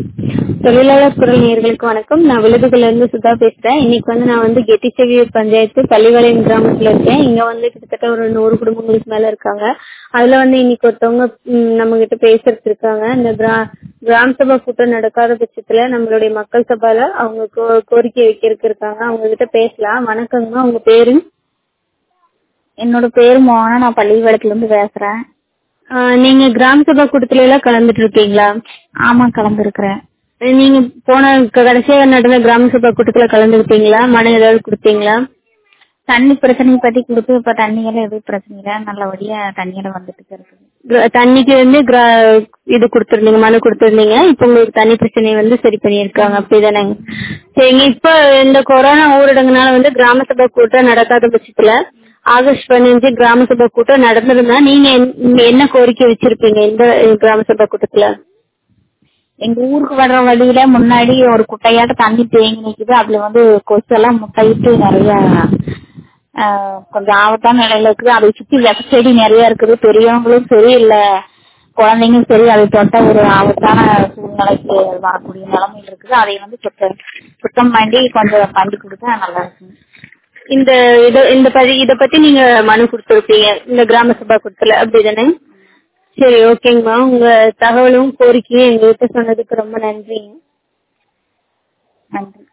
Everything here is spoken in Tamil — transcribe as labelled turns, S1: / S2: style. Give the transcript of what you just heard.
S1: தொழிலாளர் குரல் நேயர்களுக்கு வணக்கம் நான் விழுதுகுல இருந்து சுதா பேசுறேன் இன்னைக்கு வந்து நான் வந்து கெட்டிச்செவியூர் பஞ்சாயத்து பள்ளிவாளையம் கிராமத்துல இருக்கேன் இங்க வந்து கிட்டத்தட்ட ஒரு நூறு குடும்பங்களுக்கு மேல இருக்காங்க அதுல வந்து இன்னைக்கு ஒருத்தவங்க ம், நம்ம கிட்ட பேசுறதுக்கு இருக்காங்க இந்த கிரா கிராம சபா கூட்டம் நடக்காத பட்சத்துல நம்மளுடைய மக்கள் சபால அவங்க கோ- கோரிக்கை வைக்கிறதுக்கு இருக்காங்க அவங்க கிட்ட பேசலாம் வணக்கங்கம்மா உங்க பேரு
S2: என்னோட பேரு மோகனா நான் பள்ளிக்கூடத்துல இருந்து பேசுறேன்
S1: ஆ, நீங்க கிராம சபா கூட்டத்துல எல்லாம் கலந்துட்டு இருக்கீங்களா
S2: ஆமா கலந்துருக்கிறேன்
S1: நீங்க போன க- கடைசியா நடந்த கிராம சபா கூட்டத்துல கலந்துக்கிட்டீங்களா மனு ஏதாவது கொடுத்தீங்களா
S2: தண்ணி பிரச்சனையை பத்தி கொடுத்து இப்ப தண்ணி எல்லாம் எதுவும் பிரச்சனை இல்ல நல்லபடியா தண்ணி எல்லாம் வந்துட்டு தான் இருக்குது
S1: கிர- தண்ணிக்கு வந்து கிரா- இது கொடுத்திருந்தீங்க மனு கொடுத்திருந்தீங்க இப்ப உங்களுக்கு தண்ணி பிரச்சனை வந்து சரி பண்ணியிருக்காங்க அப்படிதானே சரிங்க இப்ப இந்த கொரோனா ஊரடங்குனால வந்து கிராம சபை கூட்டம் நடக்காத பட்சத்துல ஆகஸ்ட் பதினஞ்சு கிராம சபை கூட்டம் நடந்திருந்தா நீங்க என்ன- என்ன கோரிக்கை வச்சிருப்பீங்க இந்த கிராம சபை கூட்டத்துல
S2: எங்க ஊருக்கு வர்ற வழியில முன்னாடி ஒரு குட்டையாட்ட தண்ணி தேங்கி நிக்குது அதுல வந்து கொசு எல்லாம் முட்டையிட்டு நிறைய ஆஹ், கொஞ்சம் ஆபத்தான நிலையில இருக்குது அதை சுத்தி வெட்ட செடி நிறைய இருக்குது பெரியவங்களும் சரி இல்ல குழந்தைங்களும் சரி அதை தொட்ட ஒரு ஆபத்தான சூழ்நிலைக்கு வரக்கூடிய நிலைமையில் இருக்குது அதை வந்து சுத்தம் சுத்தம் பண்ணி கொஞ்சம் பண்ணி கொடுத்தா நல்லா இருக்கும்
S1: இந்த இது இந்த பதி இத பத்தி நீங்க மனு கொடுத்திருப்பீங்க இந்த கிராம சபா கூட்டத்துல அப்படிதானே சரி ஓகேங்கம்மா உங்க தகவலும் கோரிக்கையும் எங்ககிட்ட சொன்னதுக்கு ரொம்ப நன்றிங்க
S2: நன்றி